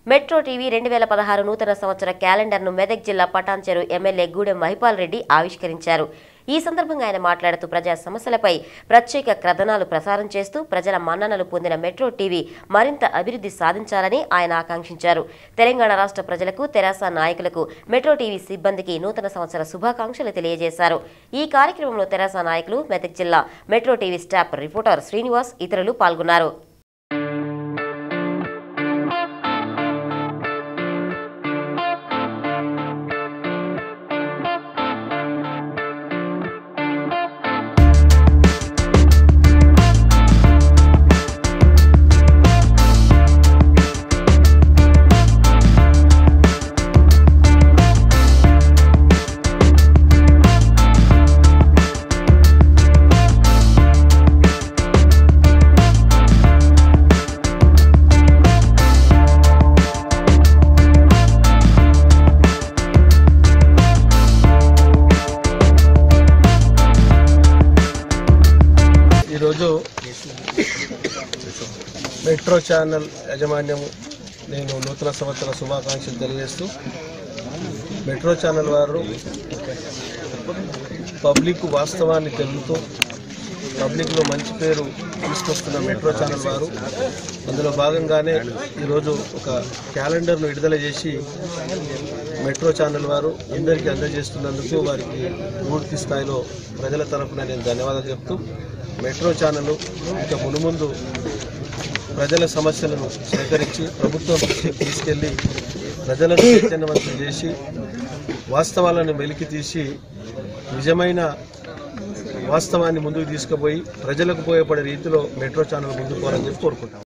metro TV రెండు వేల పదహారు నూతన సంవత్సర క్యాలెండర్ను మెదక్ జిల్లా పటాన్చెరు ఎమ్మెల్యే గూడెం మహిపాల్ రెడ్డి ఆవిష్కరించారు ఈ సందర్భంగా ఆయన మాట్లాడుతూ ప్రజా సమస్యలపై ప్రత్యేక కథనాలు ప్రసారం చేస్తూ ప్రజల మన్ననలు పొందిన మెట్రో టీవీ మరింత అభివృద్ధి సాధించాలని ఆయన ఆకాంక్షించారు తెలంగాణ రాష్ట్ర ప్రజలకు తెరాస నాయకులకు మెట్రో టీవీ సిబ్బందికి నూతన సంవత్సర శుభాకాంక్షలు తెలియజేశారు ఈ కార్యక్రమంలో తెరాస నాయకులు మెదక్ జిల్లా metro TV staff reporter Srinivas ఇతరులు పాల్గొన్నారు ఈరోజు మెట్రో ఛానల్ యాజమాన్యము నేను నూతన సంవత్సర శుభాకాంక్షలు తెలియజేస్తూ మెట్రో ఛానల్ వారు పబ్లిక్ వాస్తవాన్ని తెలుపుతూ పబ్లిక్లో మంచి పేరు తీసుకొస్తున్న మెట్రో ఛానల్ వారు అందులో భాగంగానే ఈరోజు ఒక క్యాలెండర్ను విడుదల చేసి మెట్రో ఛానల్ వారు అందరికీ అందజేస్తున్నందుకు వారికి పూర్తి స్థాయిలో ప్రజల తరపున నేను ధన్యవాదాలు చెప్తూ మెట్రో ఛానల్ ఇక మునుముందు ప్రజల సమస్యలను సేకరించి ప్రభుత్వం దృష్టికి తీసుకెళ్లి ప్రజలను చైతన్యవంతం చేసి వాస్తవాలను వెలికి తీసి నిజమైన వాస్తవాన్ని ముందుకు తీసుకుపోయి ప్రజలకు ఉపయోగపడే రీతిలో మెట్రో ఛానల్ ముందుకు పోవాలని చెప్పి కోరుకుంటాం